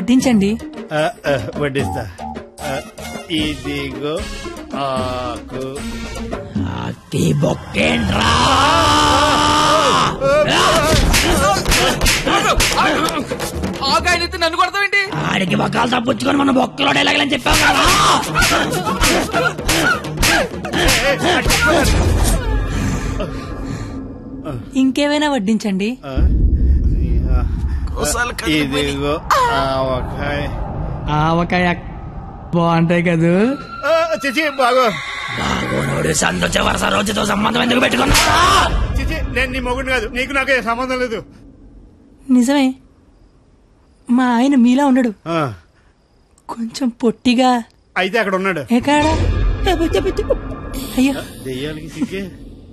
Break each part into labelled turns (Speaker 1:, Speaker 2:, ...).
Speaker 1: వడ్డించండి
Speaker 2: ఆ, ఆ, వడ్డిస్తా ఆ, ఇదిగో ఆకు
Speaker 3: ఆకాయనైతే నన్ను కొడతావేంటి
Speaker 4: ఆడికి బొక్కలు తప్పించుకొని మన బొక్కలో ఎలాగలని చెప్పావు కదా
Speaker 1: ఇంకేమైనా వడ్డించండి
Speaker 2: ఆ, ఇదిగో ఆవకాయ
Speaker 4: ఆవకాయ బాగుంటాయి కదూ
Speaker 2: ఆ, చిచి బాగో
Speaker 4: బాగోనోడు సంతోష వరుస రోజుతో సంబంధం ఎందుకు పెట్టుకున్నా
Speaker 2: చిచి నేను నీ మొగుడు కాదు నీకు నాకు ఏ సంబంధం లేదు
Speaker 1: నిజమే మా ఆయన మీలా ఉండడు
Speaker 2: ఆ,
Speaker 1: కొంచెం పొట్టిగా
Speaker 2: అయితే అక్కడ ఉన్నాడు
Speaker 1: ఎక్కడా అయ్యో
Speaker 2: దెయ్యాలకి సిగ్గే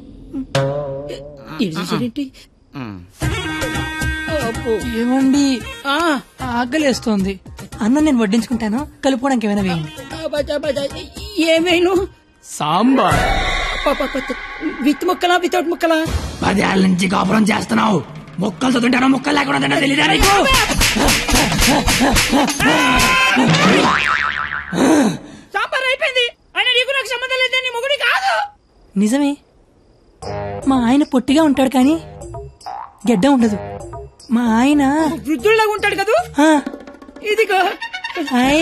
Speaker 1: ఏమండి ఆకలేస్తోంది అన్నం నేను వడ్డించుకుంటాను కలుపుకోవడానికి ఏమైనా వేయండి
Speaker 5: ఏమైనా
Speaker 4: సాంబార్
Speaker 5: విత్ ముక్కలా వితౌట్ ముక్కలా
Speaker 4: పదేళ్ళ నుంచి కాపురం చేస్తున్నావు మొక్కలతో తింటానో మొక్కలు లేకుండా తింటా తెలియదా నీకు
Speaker 5: సాంబార్ అయిపోయింది అయినా నీకు నాకు సంబంధం లేదు నీ మొగుడి కాదు
Speaker 1: నిజమే మా ఆయన పొట్టిగా ఉంటాడు కానీ గెడ్డ ఉండదు మా ఆయన
Speaker 5: వృద్ధుల్లాగా ఉంటాడు కదా
Speaker 1: ఆ,
Speaker 5: ఇదిగో
Speaker 1: హాయ్.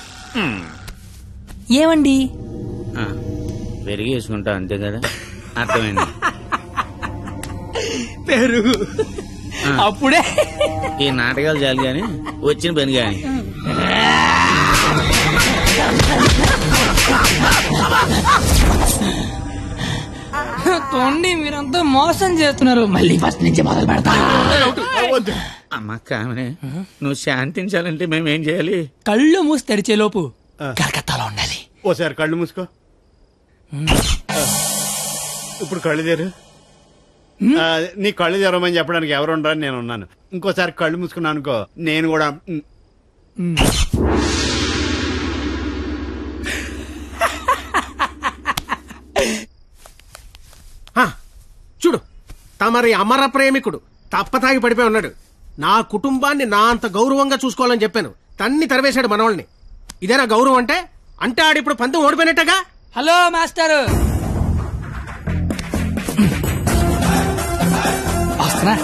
Speaker 1: ఏమండి
Speaker 6: పెరిగి వేసుకుంటా అంతే కదా అర్థమైంది
Speaker 4: పెరుగు అప్పుడే
Speaker 6: ఈ నాటకాలు చాలు గాని వచ్చిన పని గాని
Speaker 1: తోండి మీరంతా మోసం చేస్తున్నారు
Speaker 4: మళ్ళీ ఫస్ట్ నుంచి మొదలు పెడతా
Speaker 2: వద్దు
Speaker 6: అమ్మ కామనే నువ్వు శాంతించాలంటే మేమేం చేయాలి
Speaker 1: కళ్ళు మూసి తెరిచే లోపు
Speaker 4: కలకత్తాలో ఉండాలి
Speaker 2: ఓసారి కళ్ళు మూసుకో ఆ, ఇప్పుడు కళ్ళు తెరు ఆ, నీ కళ్ళు తెరవమని చెప్పడానికి ఎవరు ఉండరు నేను ఉన్నాను ఇంకోసారి కళ్ళు మూసుకున్నాను అనుకో నేను కూడా ఉమ్,
Speaker 7: హా, చూడు తమరి అమర ప్రేమికుడు తప్పతాగి పడిపోయి ఉన్నాడు నా కుటుంబాన్ని నా అంత గౌరవంగా చూసుకోవాలని చెప్పాను తన్ని తరివేశాడు మనవాళ్ళని ఇదేనా గౌరవం అంటే అంటే ఆడిప్పుడు పందెం ఓడిపోయినట్టగా
Speaker 1: హలో మాస్టర్
Speaker 4: వస్తున్నా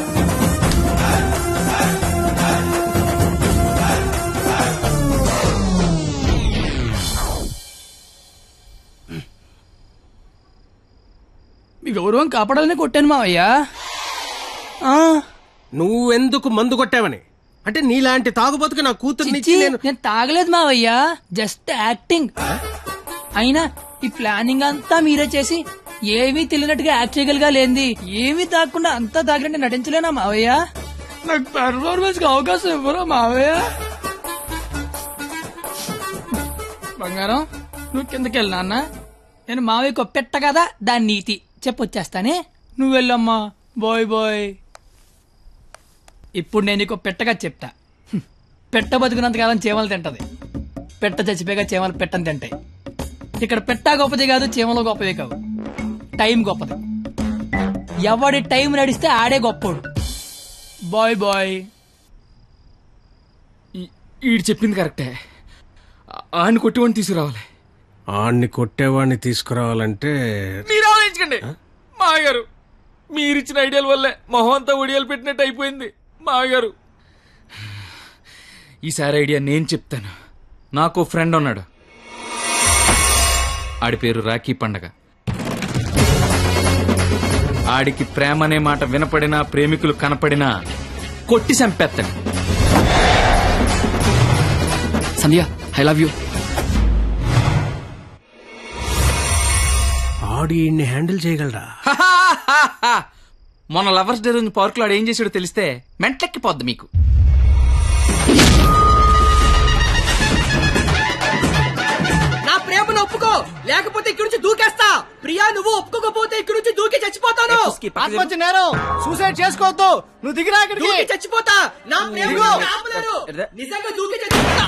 Speaker 1: మీ గౌరవం కాపాడాలని కొట్టాను మావయ్య ఆ,
Speaker 7: నువ్వెందుకు మందు కొట్టావని అంటే నీలాంటి తాగుబోతుకి నా కూతుర్నిచ్చి
Speaker 1: చిచ్చి,
Speaker 7: నేను
Speaker 1: నేను తాగలేదు మావయ్య జస్ట్ యాక్టింగ్ అయినా ఈ ప్లానింగ్ అంతా మీరే చేసి ఏమీ తెలియనట్టుగా యాక్ట్ చేయగలిగా లేంది ఏమీ తాగకుండా అంతా తాగినట్టు నటించలేనా మావయ్య నాకు పెర్ఫార్మెన్స్ కి అవకాశం ఇవ్వరా మావయ్య బంగారం నువ్వు కిందకి వెళ్ళు నాన్న నేను మావయ్యకు పెట్ట కదా దాని నీతి చెప్పొచ్చేస్తానే నువ్వు వెళ్ళమ్మా బాయ్ బాయ్ ఇప్పుడు నేను నీకు పెట్టగా చెప్తా హ్మ్. పెట్ట బతుకున్నంతకాలం చీమలు తింటది పెట్ట చచ్చిపోయాక చీమలు పెట్టని తింటాయి ఇక్కడ పెట్ట గొప్పది కాదు చీమలు గొప్పది కావు టైం గొప్పది ఎవడి టైం నడిస్తే ఆడే గొప్పోడు బాయ్ బాయ్
Speaker 3: ఈడు చెప్పింది కరెక్టే ఆయన కొట్టివాడిని తీసుకురావాలి
Speaker 7: ఆడిని కొట్టేవాడిని తీసుకురావాలంటే
Speaker 3: మీరు ఆలోచించకండి మాగారు మీరిచ్చిన ఐడియాల వల్లే మొహం అంతా ఒడియాలు పెట్టినట్టు అయిపోయింది మాగారు ఈసారి ఐడియా నేను చెప్తాను నాకు ఫ్రెండ్ ఉన్నాడు ఆడి పేరు రాఖీ పండగ ఆడికి ప్రేమ అనే మాట వినపడినా ప్రేమికులు కనపడినా కొట్టి చంపేస్తాడు సంధ్య ఐ లవ్ యూ
Speaker 7: ఆడు ఈయన్ని హ్యాండిల్ చేయగలరా
Speaker 3: మొన్న లవర్స్ డే రోజు పార్క్ లో ఆడు ఏం చేసాడో తెలిస్తే మెంట్లెక్కిపోద్ది మీకు
Speaker 5: నా ప్రేమను ఒప్పుకో లేకపోతే ఇక్కడి నుంచి దూకేస్తా ప్రియా నువ్వు ఒప్పుకోకపోతే ఇక్కడి నుంచి దూకి చచ్చిపోతాను
Speaker 2: ఆత్మహత్య నేరం సూసైడ్ చేసుకోవద్దు నువ్వు దిగిరా ఇక్కడికి
Speaker 5: దూకి చచ్చిపోతా నా ప్రేమను ఆపలేరు. నిజంగా దూకి చచ్చిపోతా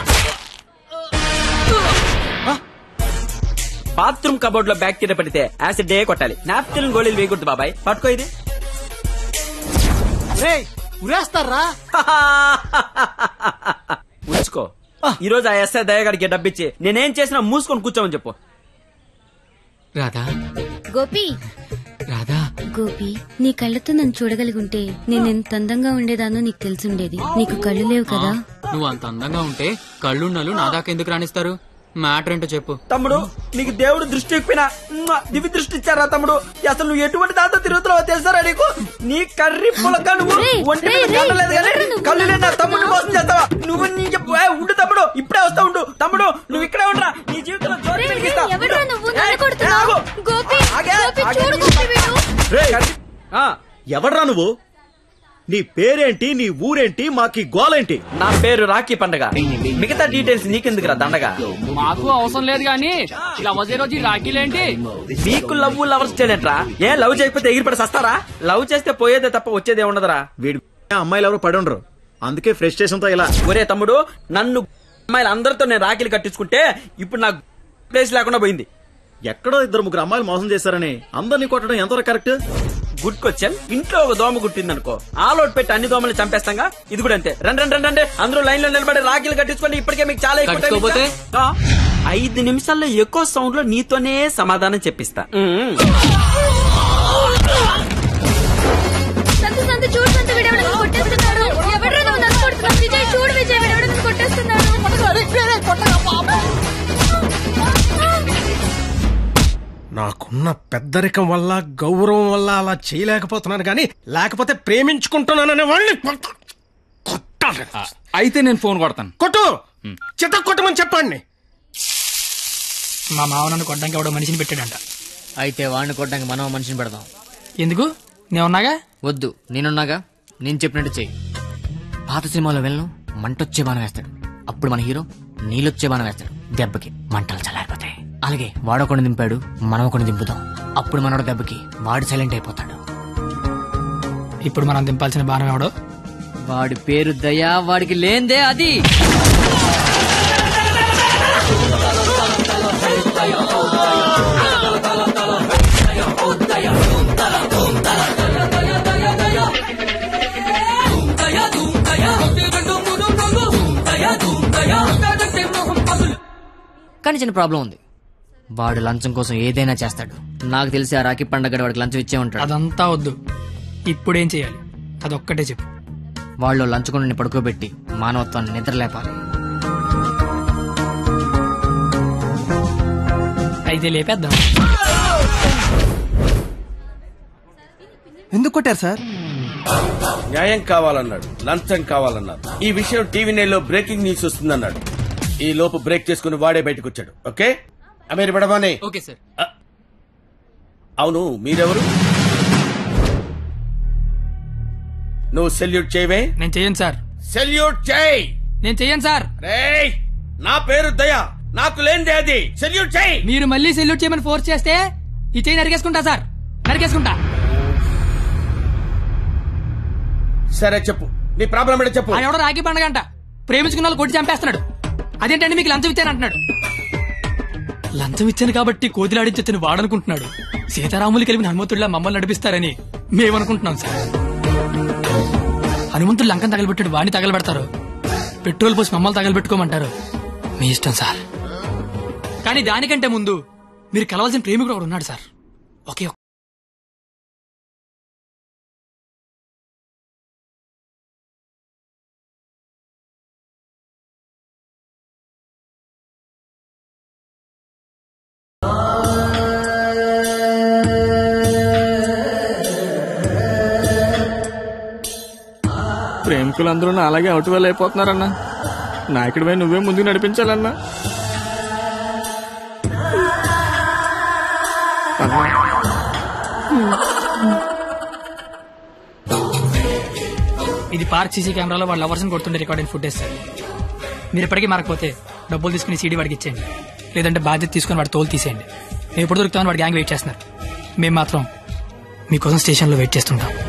Speaker 8: బాత్రూమ్ కబోర్డ్ లో బ్యాక్టీరియా పడితే యాసిడ్ డే కొట్టాలి నాప్కిన్ గోళీలు వేయకూడదు బాబాయ్ పట్టుకో ఇది
Speaker 2: రేయ్, ఉరేస్తారా
Speaker 8: ఉంచుకో ఈ రోజు ఆ ఎస్ఐ దయగాడికి డబ్బిచ్చి నేనేం చేసినా మూసుకొని కూర్చోమని చెప్పు
Speaker 3: రాధా
Speaker 9: గోపి
Speaker 3: రాధా
Speaker 9: గోపి నీ కళ్ళతో నన్ను చూడగలిగుంటే నేను ఎంత అందంగా ఉండేదానో నీకు తెలిసుండేది నీకు కళ్ళు లేవు కదా
Speaker 3: నువ్వు అంత అందంగా ఉంటే కళ్ళున్నలు నా దాకా ఎందుకు రాణిస్తారు మ్యాటర్ ఏంటో చెప్పు
Speaker 8: తమ్ముడు నీకు దేవుడు దృష్టి ఇప్పిన దివి దృష్టి ఇచ్చారా తమ్ముడు అసలు నువ్వు ఎటువంటి దాంతో తిరుగుతున్నావో తెలుసారా నీకు నీ కర్రీ పులక నువ్వు
Speaker 9: రేయ్,
Speaker 8: ఒంటి మీద
Speaker 9: రేయ్,
Speaker 8: గంట లేదు
Speaker 9: రేయ్,
Speaker 8: కానీ
Speaker 9: ఎవరు నువ్వు?
Speaker 8: కళ్ళు లేని నా తమ్ముడు మోసం చేస్తావా నువ్వు నీ చెప్పు ఏ, ఉండు తమ్ముడు ఇప్పుడే వస్తా ఉండు తమ్ముడు నువ్వు ఇక్కడే ఉండరా నీ జీవితంలో జ్యోతి
Speaker 9: రేయ్,
Speaker 8: వెలిగిస్తా.
Speaker 9: రేయ్, ఎవడ్రా నువ్వు?
Speaker 8: ఏ,
Speaker 9: నన్ను
Speaker 8: ఏ,
Speaker 9: కొడుతున్నావు?
Speaker 8: ఆగు.
Speaker 9: గోపి,
Speaker 8: ఆగే,
Speaker 9: గోపి,
Speaker 8: ఆగే.
Speaker 9: చూడు గోపి వీడు.
Speaker 8: కర్రీ- ఆ,
Speaker 10: ఎవడ్రా నువ్వు నీ పేరేంటి నీ ఊరేంటి మాకి గోలేంటి
Speaker 8: నా పేరు రాఖీ పండగ మిగతా డీటెయిల్స్ నీకెందుకురా దండగా
Speaker 1: మాకు అవసరం లేదు కానీ ఇలా వచ్చే రోజు ఈ రాఖీలేంటి
Speaker 8: మీకు లవ్ లవర్స్ చేయలేట్రా ఏ లవ్ చేయకపోతే ఎగిరిపడి సస్తారా లవ్ చేస్తే పోయేదే తప్ప వచ్చేదే ఉండదురా
Speaker 10: వీడి అమ్మాయిలు ఎవరు పడి ఉండరు అందుకే ఫ్రస్ట్రేషన్ తో ఇలా
Speaker 8: ఒరే తమ్ముడు నన్ను అమ్మాయిలు అందరితో నేను రాఖీలు కట్టించుకుంటే ఇప్పుడు నాకు ప్లేస్ లేకుండా పోయింది
Speaker 10: ఎక్కడో ఇద్దరు ముగ్గురు అమ్మాయిలు మోసం చేశారని అందరినీ కొట్టడం ఎంతవరకు కరెక్ట్
Speaker 8: గుడ్ క్వశ్చన్ ఇంట్లో ఒక దోమ గుట్టింది అనుకో ఆలోట్ పెట్టి అన్ని దోమలు చంపేస్తాగా ఇది కూడా అంతే రండి రండి రండి రండి అందరూ లైన్ లో నిలబడి రాఖీలు కట్టించుకోండి ఇప్పటికే మీకు చాలా ఎక్కువ time
Speaker 3: కట్టుకోపోతే?
Speaker 8: ఇచ్చా. ఆ, ఐదు నిమిషాల్లో ఎక్కువ సౌండ్ లో నీతోనే సమాధానం చెప్పిస్తా మ్మ్.
Speaker 9: సంతు సంతు చూడు సంతు వీడెవడో నన్ను కొట్టేస్తున్నాడు ఎవడ్రా నువ్వు నన్ను కొడుతున్నావు విజయ్ చూడు విజయ్ వీడెవడో నన్ను కొట్టేస్తున్నాడు
Speaker 7: నాకున్న పెద్దరికం వల్ల గౌరవం వల్ల అలా చేయలేకపోతున్నాను కానీ లేకపోతే ప్రేమించుకుంటున్నాననే వాళ్ళని కొట్ట- కొట్టాలి
Speaker 3: అయితే నేను ఫోన్ కొడతాను
Speaker 7: కొట్టు చిత్త కొట్టమని చెప్పండి
Speaker 1: మా మావ నన్ను కొట్టడానికి ఎవడో మనిషిని పెట్టాడంట
Speaker 5: అయితే వాడిని కొట్టడానికి మనం మనిషిని పెడదాం
Speaker 1: ఎందుకు నేను ఉన్నాగా
Speaker 5: వద్దు నేనున్నాగా నేను చెప్పినట్టు చెయ్యి పాత సినిమాలో వెళ్ళను మంటొచ్చే బాణం వేస్తాడు అప్పుడు మన హీరో నీళ్ళొచ్చే బాణం వేస్తాడు దెబ్బకి మంటలు చల్లారిపోతాయి అలాగే వాడొకడిని దింపాడు మనం ఒకడిని దింపుదాం అప్పుడు మనోడు దెబ్బకి వాడు సైలెంట్ అయిపోతాడు
Speaker 1: ఇప్పుడు మనం దింపాల్సిన బాణం ఎవడో
Speaker 5: వాడి పేరు దయా వాడికి లేందే అది కానీ చిన్న ప్రాబ్లం ఉంది వాడు లంచం కోసం ఏదైనా చేస్తాడు నాకు తెలిసి ఆ రాఖీ పండగ వాడికి లంచం ఇచ్చే ఉంటాడు
Speaker 1: అదంతా వద్దు ఇప్పుడేం చేయాలి అదొక్కటే చెప్పు
Speaker 5: వాళ్ళు లంచుకొని పడుకోబెట్టి మానవత్వాన్ని నిద్రలేపాలి
Speaker 1: అయితే లేపేద్దాం
Speaker 11: ఎందుకు కొట్టారు సార్
Speaker 12: న్యాయం కావాలన్నాడు లంచం కావాలన్నాడు ఈ విషయం టీవీ నైన్ లో బ్రేకింగ్ న్యూస్ వస్తుందన్నాడు ఈ లోపు బ్రేక్ చేసుకుని వాడే బయటకు వచ్చాడు ఓకే అమీర్ పడమని
Speaker 1: ఓకే సార్
Speaker 12: అవును మీరెవరు నువ్వు సెల్యూట్ చేయవే
Speaker 1: నేను చెయ్యను సార్
Speaker 12: సెల్యూట్ చేయి
Speaker 1: నేను చెయ్యను సార్
Speaker 12: రేయ్ నా పేరు దయ నాకు లేనిదే అది సెల్యూట్ చేయి
Speaker 1: మీరు మళ్ళీ సెల్యూట్ చేయమని ఫోర్స్ చేస్తే ఈ చెయ్యి నరికేసుకుంటా సార్ నరికేసుకుంటా
Speaker 12: సరే చెప్పు నీ ప్రాబ్లం ఏంటో చెప్పు
Speaker 1: ఆయన ఎవడో రాఖీ పండగ అంట ప్రేమించుకున్న వాళ్ళు కొట్టి చంపేస్తున్నాడు అదేంటంటే మీకు లంచం ఇచ్చాను అంటున్నాడు లంచం ఇచ్చాను కాబట్టి కోతిలాడించొచ్చని వాడనుకుంటున్నాడు సీతారాములు కలిపిన హనుమంతుడిలా మమ్మల్ని నడిపిస్తారని మేమనుకుంటున్నాం సార్ హనుమంతుడు లంకం తగలబెట్టాడు వాడిని తగలబెడతారు పెట్రోల్ పోసి మమ్మల్ని తగలబెట్టుకోమంటారు మీ ఇష్టం సార్ కానీ దానికంటే ముందు మీరు కలవాల్సిన ప్రేమికుడు ఒకడు ఉన్నాడు సార్ ఒకే ఒక్క
Speaker 6: ప్రేమికులందరూ నా అలాగే అవుట్ వేలు అయిపోతున్నారన్నా నాయకుడిపై నువ్వే ముందుకు నడిపించాలన్నా
Speaker 1: ఇది పార్క్ సీసీ కెమెరాలో వాళ్ళ లవర్స్ కొడుతుండే రికార్డింగ్ ఫుటేజ్ సార్ మీరు ఇప్పటికీ మారకపోతే డబ్బులు తీసుకుని సీడీ వాడికి ఇచ్చేయండి లేదంటే బాధ్యత తీసుకుని వాడి తోలు తీసేయండి మేము ఎప్పుడు దొరుకుతామని వాడి గ్యాంగ్ వెయిట్ చేస్తున్నారు మేము మాత్రం మీకోసం స్టేషన్లో వెయిట్ చేస్తుంటాం